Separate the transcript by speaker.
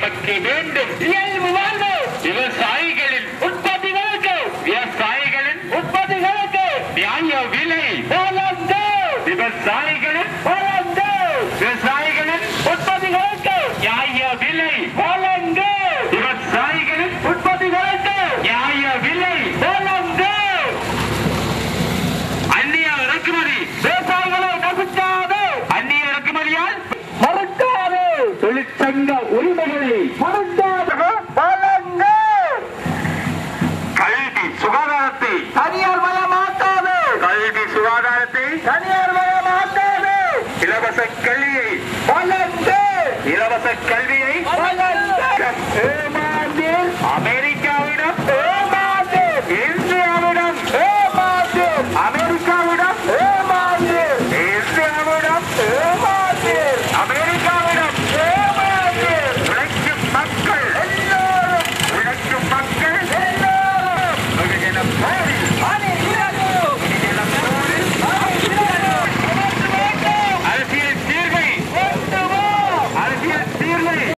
Speaker 1: நமக்கு வேண்டும்
Speaker 2: இயல்பு வாழ்வு
Speaker 1: விவசாயிகளின்
Speaker 2: உற்பத்திகளுக்கு
Speaker 1: விவசாயிகளின்
Speaker 2: உற்பத்திகளுக்கு
Speaker 1: நியாய விலை
Speaker 2: வழங்கு
Speaker 1: விவசாயிகளின்
Speaker 2: வழங்கு
Speaker 1: விவசாயிகளின்
Speaker 2: உற்பத்திகளுக்கு
Speaker 1: நியாய விலை
Speaker 2: வழங்கு
Speaker 1: விவசாயிகளின்
Speaker 2: உற்பத்திகளுக்கு
Speaker 1: நியாய விலை
Speaker 2: வழங்கு
Speaker 1: அந்நிய இறக்குமதி
Speaker 2: விவசாயிகளை நசுக்காது
Speaker 1: அந்நிய இறக்குமதியால்
Speaker 2: மறுக்காது
Speaker 1: தொழிற்சங்க உரிமைகளை
Speaker 2: மறுக்காது வழங்கு
Speaker 1: கல்வி சுகாதாரத்தை
Speaker 2: தனியார் மயமாக்காது
Speaker 1: கல்வி சுகாதாரத்தை
Speaker 2: தனியார் மயமாக்காது
Speaker 1: இலவச கல்வியை
Speaker 2: வழங்கு
Speaker 1: இலவச கல்வியை
Speaker 2: வழங்கு ஏமாந்தீர்
Speaker 1: அமெரிக்க